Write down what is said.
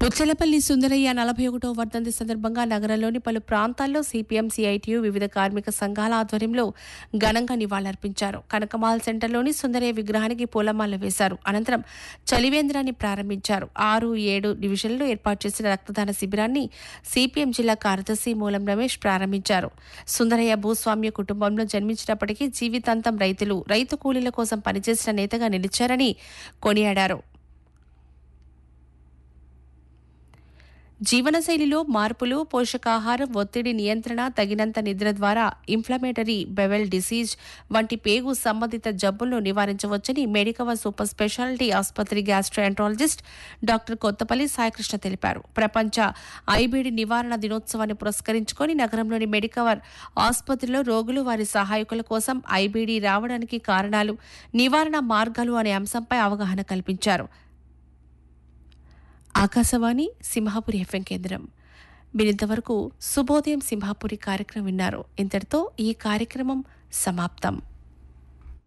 పుచ్చలపల్లి సుందరయ్య నలభై ఒకటో వర్ధంతి సందర్భంగా నగరంలోని పలు ప్రాంతాల్లో సిపిఎం సిఐటియు వివిధ కార్మిక సంఘాల ఆధ్వర్యంలో ఘనంగా నివాళులర్పించారు కనకమాల్ సెంటర్లోని సుందరయ్య విగ్రహానికి పూలమాల వేశారు అనంతరం చలివేంద్రాన్ని ప్రారంభించారు ఆరు ఏడు డివిజన్లో ఏర్పాటు చేసిన రక్తదాన శిబిరాన్ని సిపిఎం జిల్లా కార్యదర్శి మూలం రమేష్ ప్రారంభించారు సుందరయ్య భూస్వామ్య కుటుంబంలో జన్మించినప్పటికీ జీవితాంతం రైతులు రైతు కూలీల కోసం పనిచేసిన నేతగా నిలిచారని కొనియాడారు జీవనశైలిలో మార్పులు పోషకాహారం ఒత్తిడి నియంత్రణ తగినంత నిద్ర ద్వారా ఇన్ఫ్లమేటరీ బెవెల్ డిసీజ్ వంటి పేగు సంబంధిత జబ్బులను నివారించవచ్చని మెడికవర్ సూపర్ స్పెషాలిటీ ఆసుపత్రి గ్యాస్ట్రాంట్రాలజిస్ట్ డాక్టర్ కొత్తపల్లి సాయికృష్ణ తెలిపారు ప్రపంచ ఐబీడి నివారణ దినోత్సవాన్ని పురస్కరించుకొని నగరంలోని మెడికవర్ ఆసుపత్రిలో రోగులు వారి సహాయకుల కోసం ఐబీడీ రావడానికి కారణాలు నివారణ మార్గాలు అనే అంశంపై అవగాహన కల్పించారు ఆకాశవాణి సింహాపురి ఎఫ్ఎం కేంద్రం మీరింతవరకు శుభోదయం సింహాపురి కార్యక్రమం విన్నారు ఇంతటితో ఈ కార్యక్రమం సమాప్తం